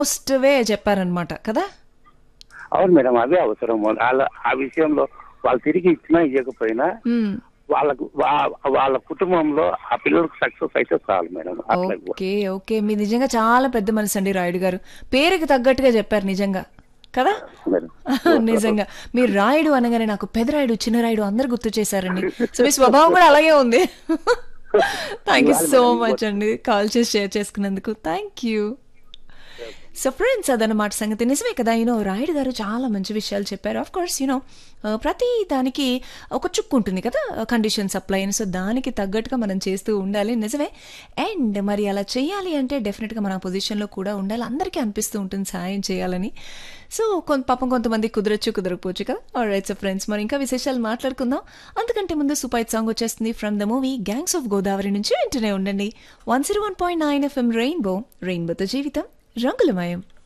Most వే చెప్పారనమాట కదా అవును మేడం అదే అవసరం వాళ్ళ ఆ విషయంలో వాళ్ళు తిరిగి ఇచ్చినా ఇవ్వకపోయినా మ్మ్. వాళ్ళకు వా- వాళ్ళ కుటుంబంలో ఆ పిల్లలకు సక్సెస్ అయితే చాలు మేడం అట్లా ఓకే ఓకే మీ నిజంగా చాలా పెద్ద మనసు అండి రాయుడు గారు పేరుకి తగ్గట్టుగా చెప్పారు నిజంగా కదా మేడం నిజంగా మీరు రాయుడు అనగానే నాకు పెదరాయుడు చిన్నరాయుడు అందరు గుర్తు చేశారండి సో మీ స్వభావం కూడా అలాగే ఉంది థ్యాంక్ యూ సో మచ్ అండి కాల్ చేసి షేర్ చేసుకున్నందుకు థ్యాంక్ యూ సో ఫ్రెండ్స్ అదనమాట సంగతి నిజమే కదా యూనో రాయుడు గారు చాలా మంచి విషయాలు చెప్పారు ఆఫ్ కోర్స్ యూనో ప్రతి దానికి ఒక చుక్కు ఉంటుంది కదా కండిషన్స్ అప్లై అని సో దానికి తగ్గట్టుగా మనం చేస్తూ ఉండాలి నిజమే అండ్ మరి అలా చేయాలి అంటే డెఫినెట్గా మన పొజిషన్లో కూడా ఉండాలి అందరికీ అనిపిస్తూ ఉంటుంది సాయం చేయాలని సో కొంత పాపం కొంతమంది కుదరచ్చు కుదరకపోవచ్చు కదా రైట్ సో ఫ్రెండ్స్ మరి ఇంకా విశేషాలు మాట్లాడుకుందాం అంతకంటే ముందు సూపర్ సాంగ్ వచ్చేస్తుంది from the movie gangs of Godavari నుంచి వింటూనే ఉండండి one zero one point nine FM rainbow రెయిన్బోతో జీవితం రంగులమయం